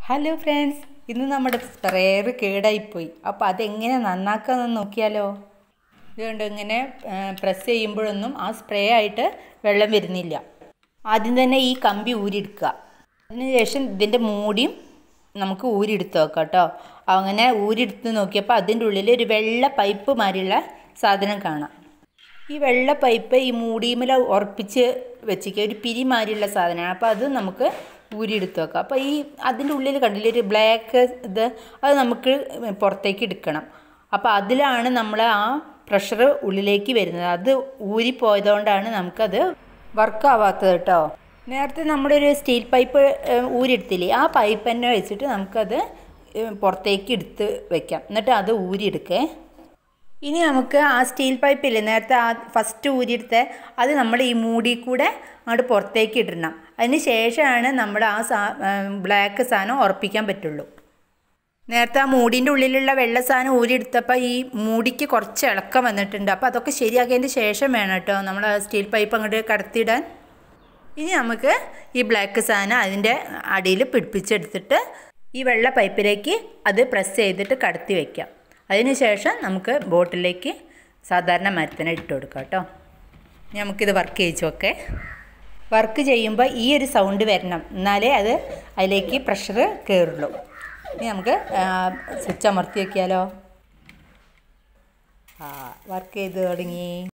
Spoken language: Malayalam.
ഹലോ ഫ്രണ്ട്സ് ഇന്ന് നമ്മുടെ സ്പ്രെയർ കേടായിപ്പോയി അപ്പോൾ അതെങ്ങനെ നന്നാക്കാമെന്ന് നോക്കിയാലോ ഇതുകൊണ്ട് ഇങ്ങനെ പ്രസ് ചെയ്യുമ്പോഴൊന്നും ആ സ്പ്രേ ആയിട്ട് വെള്ളം വരുന്നില്ല ആദ്യം തന്നെ ഈ കമ്പി ഊരിയെടുക്കുക അതിനുശേഷം ഇതിൻ്റെ മൂടിയും നമുക്ക് ഊരിയെടുത്ത് നോക്കാം കേട്ടോ അങ്ങനെ ഊരിയെടുത്ത് നോക്കിയപ്പോൾ അതിൻ്റെ ഉള്ളിൽ ഒരു വെള്ള പൈപ്പ് മാതിരിയുള്ള സാധനം കാണാം ഈ വെള്ള പൈപ്പ് ഈ മൂടിയുമ്മൽ ഉറപ്പിച്ച് വെച്ചിരിക്കുക ഒരു പിരി മാതിരിയുള്ള സാധനമാണ് അപ്പോൾ അത് നമുക്ക് ഊരിയെടുത്ത് വെക്കാം അപ്പോൾ ഈ അതിൻ്റെ ഉള്ളിൽ കണ്ടില്ലേ ഒരു ബ്ലാക്ക് ഇത് അത് നമുക്ക് പുറത്തേക്ക് എടുക്കണം അപ്പോൾ അതിലാണ് നമ്മൾ ആ പ്രഷർ ഉള്ളിലേക്ക് വരുന്നത് അത് ഊരിപ്പോയതുകൊണ്ടാണ് നമുക്കത് വർക്ക് ആവാത്തത് കേട്ടോ നേരത്തെ നമ്മളൊരു സ്റ്റീൽ പൈപ്പ് ഊരിയെടുത്തില്ലേ ആ പൈപ്പ് തന്നെ വെച്ചിട്ട് നമുക്കത് പുറത്തേക്ക് എടുത്ത് വെക്കാം എന്നിട്ട് അത് ഊരിയെടുക്കേ ഇനി നമുക്ക് ആ സ്റ്റീൽ പൈപ്പില്ലേ നേരത്തെ ആ ഫസ്റ്റ് ഊരിയെടുത്ത അത് നമ്മൾ ഈ മൂടി കൂടെ അങ്ങോട്ട് പുറത്തേക്ക് ഇടണം അതിന് ശേഷമാണ് നമ്മൾ ആ സാ ബ്ലാക്ക് സാധനം ഉറപ്പിക്കാൻ പറ്റുള്ളൂ നേരത്തെ ആ മൂടിൻ്റെ ഉള്ളിലുള്ള വെള്ള സാധനം ഊരിയെടുത്തപ്പോൾ ഈ മൂടിക്ക് കുറച്ച് ഇളക്കം വന്നിട്ടുണ്ട് അപ്പോൾ അതൊക്കെ ശരിയാക്കിയതിന് ശേഷം വേണം കേട്ടോ നമ്മൾ ആ സ്റ്റീൽ പൈപ്പ് അങ്ങോട്ട് കടത്തിയിടാൻ ഇനി നമുക്ക് ഈ ബ്ലാക്ക് സാധനം അതിൻ്റെ അടിയിൽ പിടിപ്പിച്ചെടുത്തിട്ട് ഈ വെള്ള പൈപ്പിലേക്ക് അത് പ്രസ് ചെയ്തിട്ട് കടത്തി വയ്ക്കാം അതിനുശേഷം നമുക്ക് ബോട്ടിലേക്ക് സാധാരണ മരത്തിന് ഇട്ട് കൊടുക്കാം കേട്ടോ ഇനി നമുക്കിത് വർക്ക് ചെയ്യിച്ചു ഒക്കെ വർക്ക് ചെയ്യുമ്പോൾ ഈ ഒരു സൗണ്ട് വരണം എന്നാലേ അത് അതിലേക്ക് പ്രഷർ കയറുള്ളൂ ഇനി നമുക്ക് സ്വിച്ച് അമർത്തി വയ്ക്കാലോ ആ വർക്ക് ചെയ്ത് തുടങ്ങി